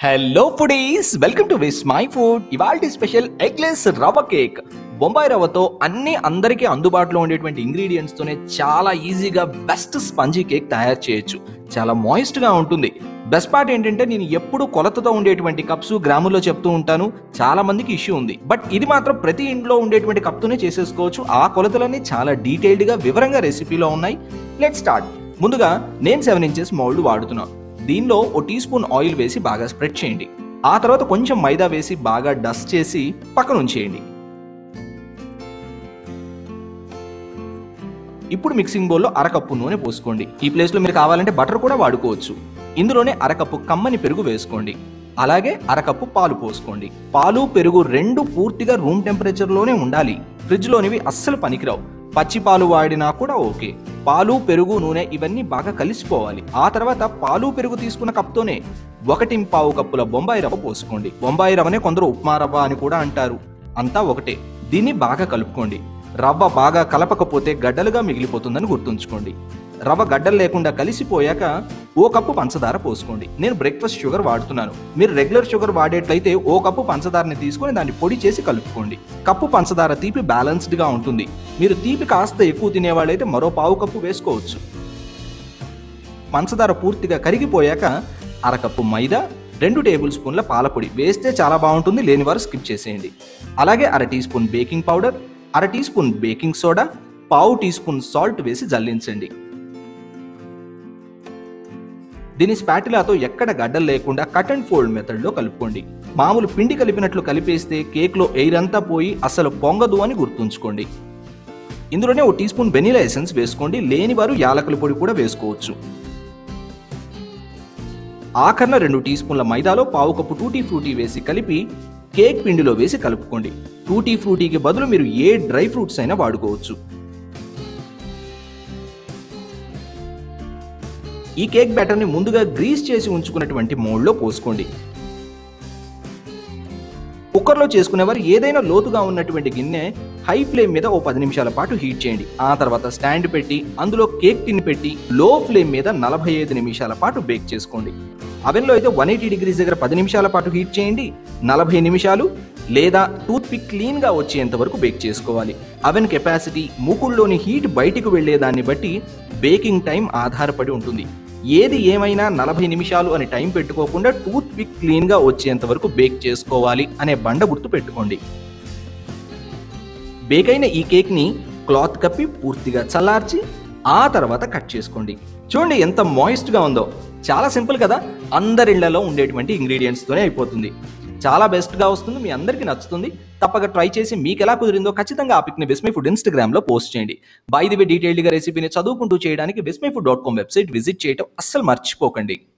hello foodies welcome to Vismai food ఇవాల్టి special eggless rava cake Bombay రవ్వతో అన్ని అందరికీ అందుబాటులో ఉండేటువంటి ఇంగ్రీడియంట్స్ తోనే చాలా ఈజీగా బెస్ట్ స్పంజీ కేక్ తయారు చేయొచ్చు చాలా మాయిస్ట్ గా ఉంటుంది బెస్ట్ పార్ట్ ఏంటంటే నేను ఎప్పుడు కొలతతో ఉండేటువంటి కప్స్ గ్రాముల్లో చెప్తూ ఉంటాను చాలా మందికి ఇష్యూ ఉంది బట్ ఇది మాత్రం ప్రతి ఇంట్లో ఉండేటువంటి కప్తోనే చేసేసుకోవచ్చు ఆ కొలతలన్నీ చాలా డీటెయిల్డ్ గా వివరంగా రెసిపీలో ఉన్నాయి లెట్ స్టార్ట్ ముందుగా నేను సెవెన్ ఇంచెస్ మౌల్డ్ వాడుతున్నాను దీనిలో ఓ టీ స్పూన్ ఆయిల్ వేసి బాగా స్ప్రెడ్ చేయండి ఆ తర్వాత కొంచెం మైదా వేసి బాగా డస్ట్ చేసి పక్కన ఉంచేయండి ఇప్పుడు మిక్సింగ్ బౌల్లో అరకప్పు నూనె పోసుకోండి ఈ ప్లేస్లో మీరు కావాలంటే బటర్ కూడా వాడుకోవచ్చు ఇందులోనే అరకప్పు కమ్మని పెరుగు వేసుకోండి అలాగే అరకప్పు పాలు పోసుకోండి పాలు పెరుగు రెండు పూర్తిగా రూమ్ టెంపరేచర్లోనే ఉండాలి ఫ్రిడ్జ్లోనివి అస్సలు పనికిరావు పచ్చి పాలు వాడినా కూడా ఓకే పాలు పెరుగు నూనె ఇవన్నీ బాగా కలిసిపోవాలి ఆ తర్వాత పాలు పెరుగు తీసుకున్న కప్తోనే ఒకటి పావు కప్పుల బొంబాయి రవ్వ పోసుకోండి బొంబాయి రవ్వనే కొందరు ఉప్మా రవ్వ అని కూడా అంటారు అంతా ఒకటే దీన్ని బాగా కలుపుకోండి రవ్వ బాగా కలపకపోతే గడ్డలుగా మిగిలిపోతుందని గుర్తుంచుకోండి రవ్వ గడ్డలు లేకుండా కలిసిపోయాక ఓ కప్పు పంచదార పోసుకోండి నేను బ్రేక్ఫాస్ట్ షుగర్ వాడుతున్నాను మీరు రెగ్యులర్ షుగర్ వాడేట్లయితే ఓ కప్పు పంచదారని తీసుకొని దాన్ని పొడి చేసి కలుపుకోండి కప్పు పంచదార తీపి బ్యాలెన్స్డ్గా ఉంటుంది మీరు తీపి కాస్త ఎక్కువ తినేవాళ్ళైతే మరో పావు కప్పు వేసుకోవచ్చు పంచదార పూర్తిగా కరిగిపోయాక అరకప్పు మైదా రెండు టేబుల్ స్పూన్ల పాలపొడి వేస్తే చాలా బాగుంటుంది లేని వారు స్కిప్ చేసేయండి అలాగే అర టీ స్పూన్ బేకింగ్ పౌడర్ అర టీ స్పూన్ బేకింగ్ సోడా పావు టీ స్పూన్ సాల్ట్ వేసి జల్లించండి దీని స్పాటిలాతో ఎక్కడ గడ్డలు లేకుండా కట్ అండ్ ఫోల్డ్ మెథడ్లో కలుపుకోండి మామూలు పిండి కలిపినట్లు కలిపేస్తే కేక్లో ఎయిర్ అంతా పోయి అసలు పొంగదు అని గుర్తుంచుకోండి ఇందులోనే ఓ టీ స్పూన్ వెనిలా ఎసెన్స్ వేసుకోండి లేని వారు యాలకుల పొడి కూడా వేసుకోవచ్చు ఆఖరణ రెండు టీ స్పూన్ల మైదాలో పావు కప్పు టూటీ ఫ్రూటీ వేసి కలిపి కేక్ పిండిలో వేసి కలుపుకోండి టూటీ ఫ్రూటీకి బదులు మీరు ఏ డ్రై ఫ్రూట్స్ అయినా వాడుకోవచ్చు ఈ కేక్ బ్యాటర్ని ముందుగా గ్రీస్ చేసి ఉంచుకున్నటువంటి మోల్డ్లో పోసుకోండి కుక్కర్లో చేసుకునేవారు ఏదైనా లోతుగా ఉన్నటువంటి గిన్నె హై ఫ్లేమ్ మీద ఓ పది నిమిషాల పాటు హీట్ చేయండి ఆ తర్వాత స్టాండ్ పెట్టి అందులో కేక్ టిన్ పెట్టి లో ఫ్లేమ్ మీద నలభై ఐదు నిమిషాల పాటు బేక్ చేసుకోండి అవెన్లో అయితే వన్ ఎయిటీ డిగ్రీస్ దగ్గర పది నిమిషాల పాటు హీట్ చేయండి నలభై నిమిషాలు లేదా టూత్ పిక్ క్లీన్గా వచ్చేంత వరకు బేక్ చేసుకోవాలి అవెన్ కెపాసిటీ మూకుల్లోని హీట్ బయటికి వెళ్లేదాన్ని బట్టి బేకింగ్ టైం ఆధారపడి ఉంటుంది ఏది ఏమైనా నలభై నిమిషాలు అని టైం పెట్టుకోకుండా టూత్ పిక్ క్లీన్గా వచ్చేంత వరకు బేక్ చేసుకోవాలి అనే బండ గుర్తు పెట్టుకోండి బేక్ అయిన ఈ కేక్ని క్లాత్ కప్పి పూర్తిగా చల్లార్చి ఆ తర్వాత కట్ చేసుకోండి చూడండి ఎంత మాయిస్ట్గా ఉందో చాలా సింపుల్ కదా అందరిళ్లలో ఉండేటువంటి ఇంగ్రీడియంట్స్తోనే అయిపోతుంది చాలా బెస్ట్గా వస్తుంది మీ అందరికీ నచ్చుతుంది తప్పక ట్రై చేసి మీకు ఎలా కుదిరిందో ఖచ్చితంగా ఆ పిక్ని విస్మై ఫుడ్ ఇన్స్టాగ్రామ్లో పోస్ట్ చేయండి బై ది వే డీటెయిల్డ్గా రెసిపీని చదువుకుంటూ చేయడానికి Vismai food dot com website visit చేయడం అస్సలు మర్చిపోకండి